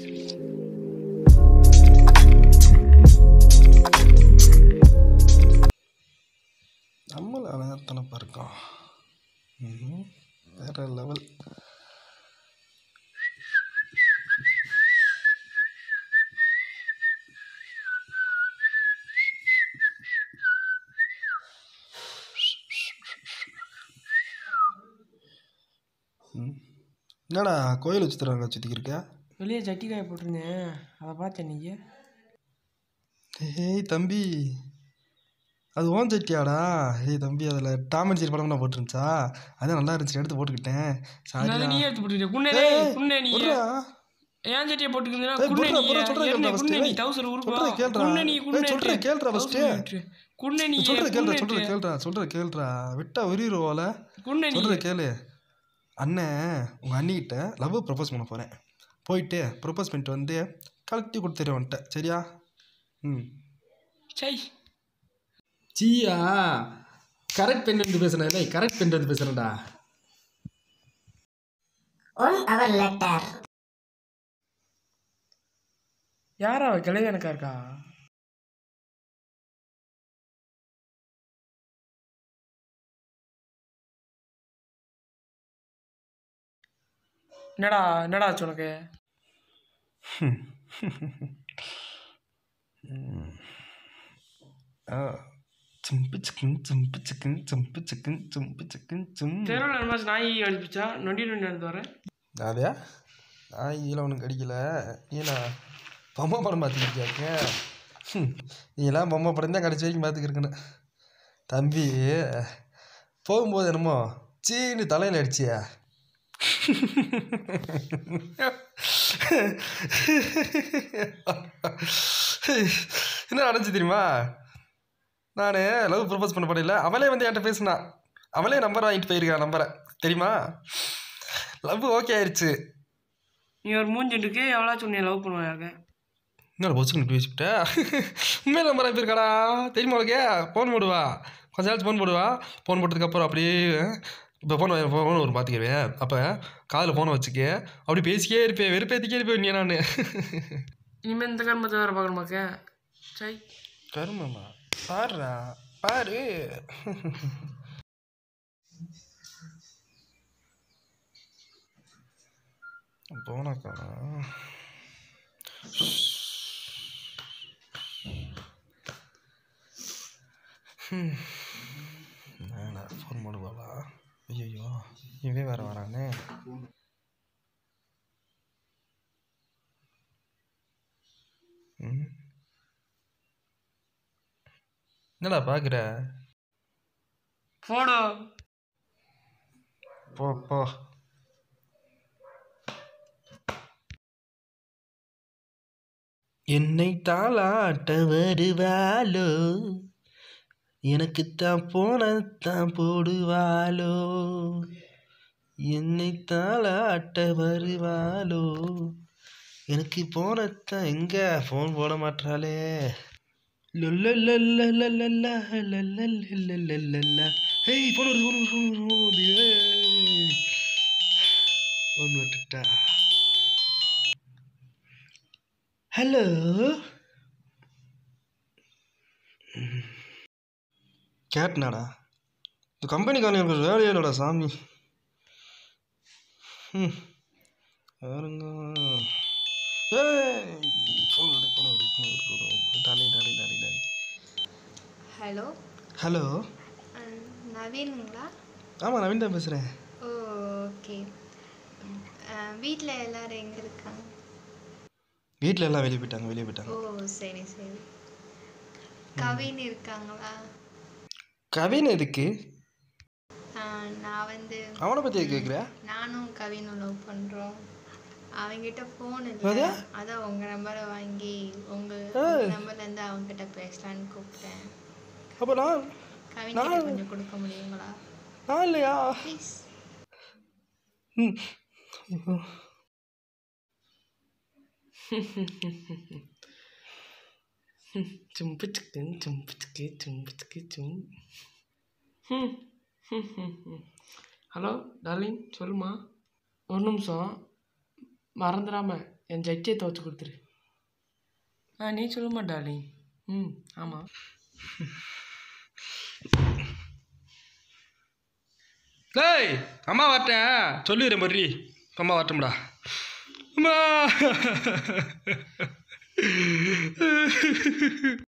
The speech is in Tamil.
நம்மள அழகாத்தனப்பா இருக்கோம் ம்ஹும். வேற லெவல் ம். என்னடா கோயில் வச்சு தருவாங்க சுற்றிக்கு இருக்க வெளியே சட்டி காய போட்டிருந்தேன் அதை பார்த்தேன் நீங்கள் ஏய் தம்பி அது ஓன் சட்டியாடா ஏய் தம்பி அதில் டாம் அண்ட் ஜெரி படம் போட்டுருந்துச்சா அதான் நல்லா இருந்துச்சு எடுத்து போட்டுக்கிட்டேன் சாரி அதை நீயே எடுத்து போட்டுக்கிட்ட குன்னே குன்னே நீ ஏன் சட்டியை போட்டுக்கிறீங்களா ஏய், குன்னே புட்றா, நீ புட்றா, சொல்றேன் ஏற்கனவே கேளுடா குன்னே first. நீ தௌசர் உருப்பா சொல்றேன் கேளுடா. குன்னே நீ ஏய், குன்னே சொல்றேன் கேளுடா first. குன்னே நீ சொல்கிற கேள்றா குன்னே சொல்கிற கேள்றா சொல்கிற கேள்றா விட்டா உரிடுவோல குன்னே நீ சொல்கிற கேளு அண்ணன் உங்கள் அண்ணிக்கிட்ட லவ் ப்ரப்போஸ் பண்ண போகிறேன் போயிட்டு ப்ரப்போஸ் பண்ணிட்டு வந்து கழட்டி கொடுத்துரு வந்துட்டேன் சரியா ம் சை சீயா கரெக்ட் பெண் வந்து பேசுகிறேன் இல்லை கரெக்ட் பெண் வந்து பேசுகிறேன்டா On our letter. யாரா அவ கிளவி எனக்கா இருக்கா என்னடா என்னடா ஆச்சு உனக்கு Simbu chicken Simbu chicken Simbu chicken Simbu chicken சிம் தெருவில் என்ன நாய் அடிப்பிச்சா நொண்டி நொண்டி நடந்து வரேன் அதே நான் இதில் ஒன்றும் கிடைக்கல ஏன்னா பொம்மை படம் பார்த்துக்கிட்டியாக்க நீ எல்லாம் பொம்மை படம் தான் கடைசி வரைக்கும் பார்த்துக்கிருக்கணும் தம்பி போகும்போது என்னமோ சீனு தலையில் அடிச்சியா என்ன நடந்துச்சு தெரியுமா நான் லவ் ப்ரப்போஸ் பண்ண போடையில அவளே வந்து என்கிட்ட பேசினா அவளே நம்பர் வாங்கிட்டு போயிருக்கா நம்பரை தெரியுமா லவ் ஓகே ஆயிடுச்சு நீ ஒரு மூஞ்சிட்டுக்கு எவ்வளோச்சும் உன்னை லவ் பண்ணுவாங்க என்னடா பொசுக்கு பேசிவிட்ட உண்மையில நம்பர் அனுப்பியிருக்காடா தெரியுமா உனக்கு ஃபோன் போடுவா கொஞ்ச நாள் ஃபோன் போடுவா ஃபோன் போட்டதுக்கப்புறம் அப்படியே இப்போ ஃபோன் ஃபோன் ஒரு பார்த்துக்கிருவேன் அப்போ காதில் ஃபோனை வச்சுக்க அப்படி பேசிக்கே இருப்பேன் வெறுப்பேற்றிக்கே இருப்பேன் நீ நான் இனிமேல் இந்த கர்மத்தை வேறு பார்க்கணுமாக்க சை கருமம்மா பாருடா பாரு போனாக்கா என்னடா ஃபோன் பண்ணுவாளா ஐயோ இவன் வேற வரானே ம் என்னடா பார்க்குற போடோ போ போ என்னை தாளாட்ட வருவாளோ எனக்குத்தான் போனத்தான் போடுவாளோ என்னை தாளாட்ட வருவாளோ எனக்கு போனத்தான் எங்க ஃபோன் போட மாட்டாளே லொல்லல்லல்லல்லல்லல்லா, லல்லல்லல்லல்லல்லா. ஏய் ஃபோன் வருது ஃபோன் வருது ஃபோன் வருது ஃபோன் வருது ஏய். ஃபோன் விட்டுட்டா ஹலோ கேட்னாடா இந்த கம்பெனிக்காரங்க எனக்கு வேலையே இல்லைடா சாமி ம் பாருங்க ஏய் ஃபோன் வருது ஃபோன் வருது ஃபோன் வருது ஃபோன் வருது டாலி டாலி டாலி டாலி ஹலோ ஹலோ நவீனுங்களா ஆமாம் நவீன் தான் பேசுகிறேன் ஓ ஓகே வீட்டில் எல்லாரும் எங்கே இருக்காங்க வீட்டில் எல்லாம் வெளியே போயிட்டாங்க வெளியே போயிட்டாங்க ஓ சரி சரி கவின் இருக்காங்களா கவின் எதுக்கு ஆ, நான் வந்து அவனை பற்றி கேட்குற நானும் கவினும் லவ் பண்ணுறோம் அவங்கிட்ட ஃபோன் அது? இல்லை அதான் உங்கள் நம்பரை வாங்கி உங்கள் ஏய். நம்பர்லேருந்து அவங்ககிட்ட பேசலான்னு கூப்பிட்டேன் அப்போ நான் கவின் கிட்ட கொஞ்சம் கொடுக்க முடியுங்களா நான் இல்லையா ப்ளீஸ் ம் ஐயோ. சும்பு சிக்கன் சும்பு சிக்கி சும்பு சிக்கி சும் ஹலோ டார்லிங் சொல்லுமா ஒரு நிமிஷம் மறந்துடாம என் ஜட்டியை துவச்சி கொடுத்துரு ஆ நீ சொல்ல மாட்டாளி ம் ஆமாம் டேய் அம்மா வரட்டேன் சொல்லிடுறேன் மர்ரி அம்மா வரட்டும்டா அம்மா